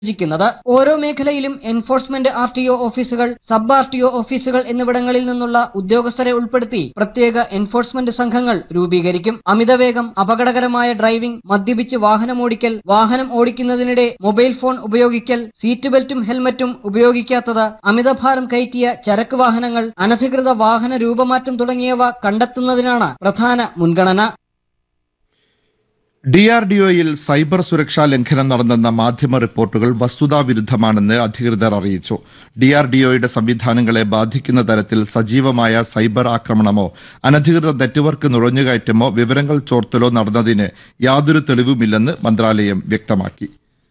ിക്കുന്നത് ഓരോ മേഖലയിലും enforcement R T O ഓഫീസുകൾ സബ് ആർ ടി ഒ ഓഫീസുകൾ എന്നിവിടങ്ങളിൽ നിന്നുള്ള ഉദ്യോഗസ്ഥരെ ഉൾപ്പെടുത്തി പ്രത്യേക എൻഫോഴ്സ്മെന്റ് സംഘങ്ങൾ രൂപീകരിക്കും അമിതവേഗം അപകടകരമായ ഡ്രൈവിംഗ് മദ്യപിച്ച് വാഹനമോടിക്കൽ വാഹനം ഓടിക്കുന്നതിനിടെ മൊബൈൽ ഫോൺ ഉപയോഗിക്കൽ സീറ്റ് ബെൽറ്റും ഹെൽമറ്റും ഉപയോഗിക്കാത്തത് അമിതഭാരം കയറ്റിയ ചരക്ക് വാഹനങ്ങൾ അനധികൃത വാഹന രൂപമാറ്റം തുടങ്ങിയവ കണ്ടെത്തുന്നതിനാണ് പ്രധാന മുൻഗണന ഡി ആർ ഡി ഒയിൽ സൈബർ സുരക്ഷാ ലംഘനം നടന്നെന്ന മാധ്യമ റിപ്പോർട്ടുകൾ വസ്തുതാവിരുദ്ധമാണെന്ന് അധികൃതർ അറിയിച്ചു ഡി ആർ ഡി ഒയുടെ സംവിധാനങ്ങളെ ബാധിക്കുന്ന തരത്തിൽ സജീവമായ സൈബർ ആക്രമണമോ അനധികൃത നെറ്റ്വർക്ക് നുഴഞ്ഞുകയറ്റമോ വിവരങ്ങൾ ചോർത്തലോ നടന്നതിന് യാതൊരു തെളിവുമില്ലെന്ന് മന്ത്രാലയം വ്യക്തമാക്കി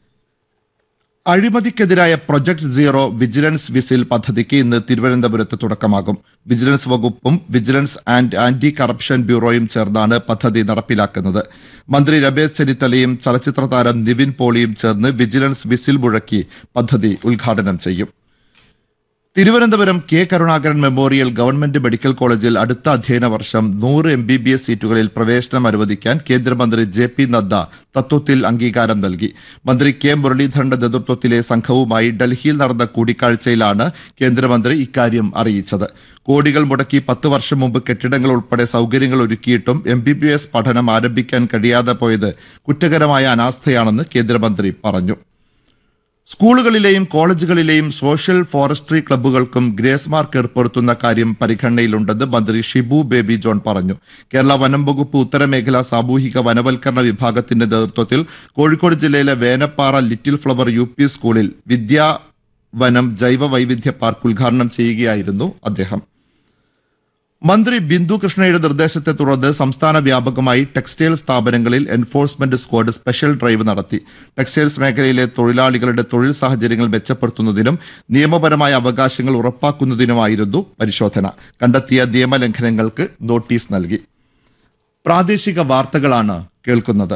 അഴിമതിക്കെതിരായ പ്രൊജക്ട് സീറോ വിജിലൻസ് വിസിൽ പദ്ധതിക്ക് ഇന്ന് തിരുവനന്തപുരത്ത് തുടക്കമാകും വിജിലൻസ് വകുപ്പും വിജിലൻസ് ആൻഡ് ആന്റി കറപ്ഷൻ ബ്യൂറോയും ചേർന്നാണ് പദ്ധതി നടപ്പിലാക്കുന്നത് മന്ത്രി രമേശ് ചെന്നിത്തലയും ചലച്ചിത്ര താരം നിവിൻ പോളിയും ചേർന്ന് വിജിലൻസ് വിസിൽ മുഴക്കി പദ്ധതി ഉദ്ഘാടനം ചെയ്യും Thiruvananthapuram K Karunakaran memorial government medical കോളേജിൽ അടുത്ത അധ്യയന വർഷം നൂറ് എം ബി ബി എസ് സീറ്റുകളിൽ പ്രവേശനം അനുവദിക്കാൻ കേന്ദ്രമന്ത്രി ജെ പി നദ്ദ തത്വത്തിൽ അംഗീകാരം നൽകി മന്ത്രി കെ മുരളീധരന്റെ നേതൃത്വത്തിലെ സംഘവുമായി ഡൽഹിയിൽ നടന്ന കൂടിക്കാഴ്ചയിലാണ് കേന്ദ്രമന്ത്രി ഇക്കാര്യം അറിയിച്ചത് കോടികൾ മുടക്കി പത്ത് വർഷം മുമ്പ് കെട്ടിടങ്ങൾ ഉൾപ്പെടെ സൌകര്യങ്ങൾ ഒരുക്കിയിട്ടും എം ബി ബി എസ് പഠനം ആരംഭിക്കാൻ കഴിയാതെ പോയത് കുറ്റകരമായ അനാസ്ഥയാണെന്ന് കേന്ദ്രമന്ത്രി പറഞ്ഞു സ്കൂളുകളിലെയും കോളേജുകളിലെയും സോഷ്യൽ ഫോറസ്ട്രി ക്ലബ്ബുകൾക്കും ഗ്രേസ് മാർക്ക് ഏർപ്പെടുത്തുന്ന കാര്യം പരിഗണനയിലുണ്ടെന്ന് മന്ത്രി ഷിബു ബേബി ജോൺ പറഞ്ഞു കേരള വനം വകുപ്പ് ഉത്തരമേഖല സാമൂഹിക വനവൽക്കരണ വിഭാഗത്തിന്റെ നേതൃത്വത്തിൽ കോഴിക്കോട് ജില്ലയിലെ Venappara little flower U P സ്കൂളിൽ വിദ്യാ വനം ജൈവ വൈവിധ്യ പാർക്ക് ഉദ്ഘാടനം ചെയ്യുകയായിരുന്നു അദ്ദേഹം മന്ത്രി ബിന്ദു കൃഷ്ണയുടെ നിർദ്ദേശത്തെ തുടർന്ന് സംസ്ഥാന വ്യാപകമായി ടെക്സ്റ്റൈൽ സ്ഥാപനങ്ങളിൽ എൻഫോഴ്സ്മെന്റ് സ്ക്വാഡ് സ്പെഷ്യൽ ഡ്രൈവ് നടത്തി ടെക്സ്റ്റൈൽസ് മേഖലയിലെ തൊഴിലാളികളുടെ തൊഴിൽ സാഹചര്യങ്ങൾ മെച്ചപ്പെടുത്തുന്നതിനും നിയമപരമായ അവകാശങ്ങൾ ഉറപ്പാക്കുന്നതിനുമായിരുന്നു പരിശോധന കണ്ടെത്തിയ നിയമലംഘനങ്ങൾക്ക് നോട്ടീസ് നൽകി പ്രാദേശിക വാർത്തകളാണ് കേൾക്കുന്നത്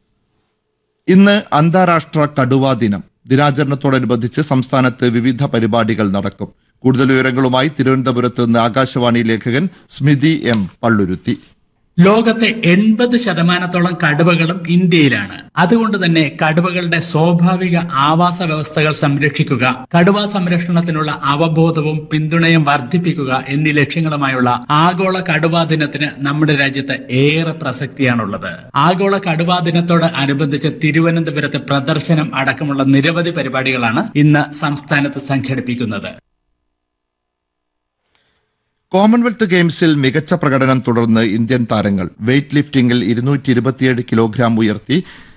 ഇന്ന് അന്താരാഷ്ട്ര കടുവാ ദിനം ദിനാചരണത്തോടനുബന്ധിച്ച് സംസ്ഥാനത്ത് വിവിധ പരിപാടികൾ നടക്കും കൂടുതൽ വിവരങ്ങളുമായി തിരുവനന്തപുരത്ത് നിന്ന് ആകാശവാണി ലേഖകൻ സ്മിതി എം പള്ളുരുത്തി ലോകത്തെ എൺപത് ശതമാനത്തോളം കടുവകളും ഇന്ത്യയിലാണ് അതുകൊണ്ട് തന്നെ കടുവകളുടെ സ്വാഭാവിക ആവാസ വ്യവസ്ഥകൾ സംരക്ഷിക്കുക കടുവ സംരക്ഷണത്തിനുള്ള അവബോധവും പിന്തുണയും വർദ്ധിപ്പിക്കുക എന്നീ ലക്ഷ്യങ്ങളുമായുള്ള ആഗോള കടുവാ ദിനത്തിന് നമ്മുടെ രാജ്യത്ത് ഏറെ പ്രസക്തിയാണുള്ളത് ആഗോള കടുവാ ദിനത്തോട് അനുബന്ധിച്ച് തിരുവനന്തപുരത്ത് പ്രദർശനം അടക്കമുള്ള നിരവധി പരിപാടികളാണ് ഇന്ന് സംസ്ഥാനത്ത് സംഘടിപ്പിക്കുന്നത് കോമൺവെൽത്ത് ഗെയിംസിൽ മികച്ച പ്രകടനം തുടർന്ന് ഇന്ത്യൻ താരങ്ങൾ വെയ്റ്റ് ലിഫ്റ്റിംഗിൽ ഇരുന്നൂറ്റി ഇരുപത്തിയേഴ് കിലോഗ്രാം ഉയർത്തി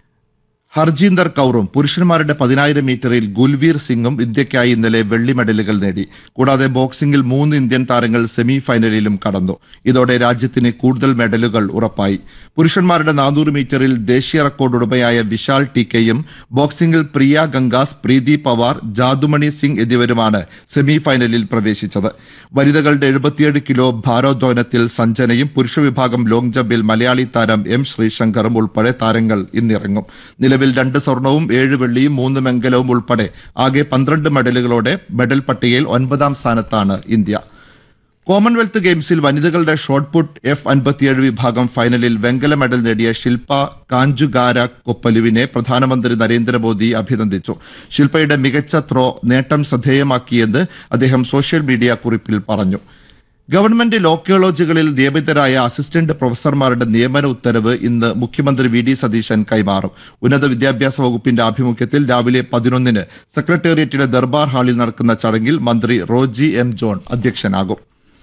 ഹർജീന്ദർ കൌറും പുരുഷന്മാരുടെ പതിനായിരം മീറ്ററിൽ ഗുൽവീർ സിംഗും ഇന്ത്യയ്ക്കായി ഇന്നലെ വെള്ളി മെഡലുകൾ നേടി കൂടാതെ ബോക്സിംഗിൽ മൂന്ന് ഇന്ത്യൻ താരങ്ങൾ സെമി ഫൈനലിലും കടന്നു ഇതോടെ രാജ്യത്തിന് കൂടുതൽ മെഡലുകൾ ഉറപ്പായി പുരുഷന്മാരുടെ നാനൂറ് മീറ്ററിൽ ദേശീയ റെക്കോർഡ് ഉടമയായ വിശാൽ ടി കെയും ബോക്സിംഗിൽ പ്രിയ ഗംഗാസ് പ്രീതി പവാർ ജാദുമണി സിംഗ് എന്നിവരുമാണ് സെമി ഫൈനലിൽ പ്രവേശിച്ചത് വനിതകളുടെ എഴുപത്തിയേഴ് കിലോ ഭാരോദ്വഹനത്തിൽ സഞ്ജനയും പുരുഷ വിഭാഗം ലോങ് ജമ്പിൽ മലയാളി താരം എം ശ്രീശങ്കറും ഉൾപ്പെടെ താരങ്ങൾ ഇന്നിറങ്ങും നിലവിൽ രണ്ട് സ്വർണവും ഏഴ് വെള്ളിയും മൂന്ന് വെങ്കലവും ഉൾപ്പെടെ ആകെ പന്ത്രണ്ട് മെഡലുകളോടെ മെഡൽ പട്ടികയിൽ ഒൻപതാം സ്ഥാനത്താണ് ഇന്ത്യ കോമൺവെൽത്ത് ഗെയിംസിൽ വനിതകളുടെ ഷോട്ട് പുട്ട് എഫ് അൻപത്തിയേഴ് വിഭാഗം ഫൈനലിൽ വെങ്കല മെഡൽ നേടിയ ശില്പ കാഞ്ചുഗാര കൊപ്പലുവിനെ പ്രധാനമന്ത്രി നരേന്ദ്രമോദി അഭിനന്ദിച്ചു ശില്പയുടെ മികച്ച ത്രോ നേട്ടം ശ്രദ്ധേയമാക്കിയെന്ന് അദ്ദേഹം സോഷ്യൽ മീഡിയ കുറിപ്പിൽ പറഞ്ഞു ഗവൺമെന്റ് ലോ കോളേജുകളിൽ നിയമിതരായ അസിസ്റ്റന്റ് പ്രൊഫസർമാരുടെ നിയമന ഉത്തരവ് ഇന്ന് മുഖ്യമന്ത്രി വി ഡി സതീശൻ കൈമാറും ഉന്നത വിദ്യാഭ്യാസ വകുപ്പിന്റെ ആഭിമുഖ്യത്തിൽ രാവിലെ പതിനൊന്നിന് സെക്രട്ടേറിയറ്റിലെ ദർബാർ ഹാളിൽ നടക്കുന്ന ചടങ്ങിൽ മന്ത്രി റോജി എം ജോൺ അധ്യക്ഷനാകും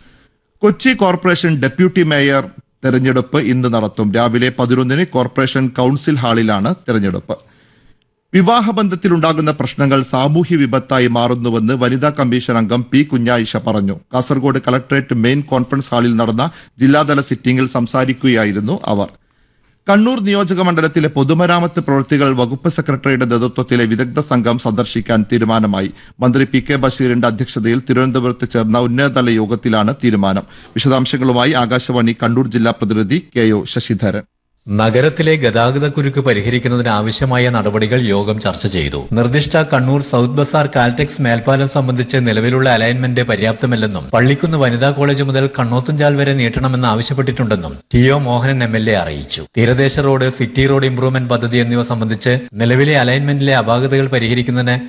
കൊച്ചി കോർപ്പറേഷൻ ഡെപ്യൂട്ടി മേയർ തെരഞ്ഞെടുപ്പ് ഇന്ന് നടത്തും രാവിലെ പതിനൊന്നിന് കോർപ്പറേഷൻ കൌൺസിൽ ഹാളിലാണ് തെരഞ്ഞെടുപ്പ് വിവാഹബന്ധത്തിലുണ്ടാകുന്ന പ്രശ്നങ്ങൾ സാമൂഹ്യ വിപത്തായി മാറുന്നുവെന്ന് വനിതാ കമ്മീഷൻ അംഗം പി കുഞ്ഞായിഷ പറഞ്ഞു കാസർഗോഡ് കളക്ടറേറ്റ് മെയിൻ കോൺഫറൻസ് ഹാളിൽ നടന്ന ജില്ലാതല സിറ്റിംഗിൽ സംസാരിക്കുകയായിരുന്നു അവർ കണ്ണൂർ നിയോജക മണ്ഡലത്തിലെ പൊതുമരാമത്ത് പ്രവൃത്തികൾ വകുപ്പ് സെക്രട്ടറിയുടെ നേതൃത്വത്തിലെ വിദഗ്ധ സംഘം സന്ദർശിക്കാൻ തീരുമാനമായി മന്ത്രി പി കെ ബഷീറിന്റെ അധ്യക്ഷതയിൽ തിരുവനന്തപുരത്ത് ചേർന്ന ഉന്നതതല യോഗത്തിലാണ് തീരുമാനം വിശദാംശങ്ങളുമായി ആകാശവാണി കണ്ണൂർ ജില്ലാ പ്രതിനിധി കെ ഒ ശശിധരൻ നഗരത്തിലെ ഗതാഗതക്കുരുക്ക് പരിഹരിക്കുന്നതിന് ആവശ്യമായ നടപടികൾ യോഗം ചർച്ച ചെയ്തു നിർദ്ദിഷ്ട കണ്ണൂർ സൗത്ത് ബസാർ കാൽടെക്സ് മേൽപ്പാലം സംബന്ധിച്ച് നിലവിലുള്ള അലൈൻമെന്റ് പര്യാപ്തമല്ലെന്നും പള്ളിക്കുന്ന് വനിതാ കോളേജ് മുതൽ കണ്ണോത്തുംചാൽ വരെ നീട്ടണമെന്ന് ആവശ്യപ്പെട്ടിട്ടുണ്ടെന്നും T O Mohanan M L A അറിയിച്ചു തീരദേശ റോഡ് സിറ്റി റോഡ് ഇംപ്രൂവ്മെന്റ് പദ്ധതി എന്നിവ സംബന്ധിച്ച് നിലവിലെ അലൈൻമെന്റിലെ അപാകതകൾ പരിഹരിക്കുന്നതിന്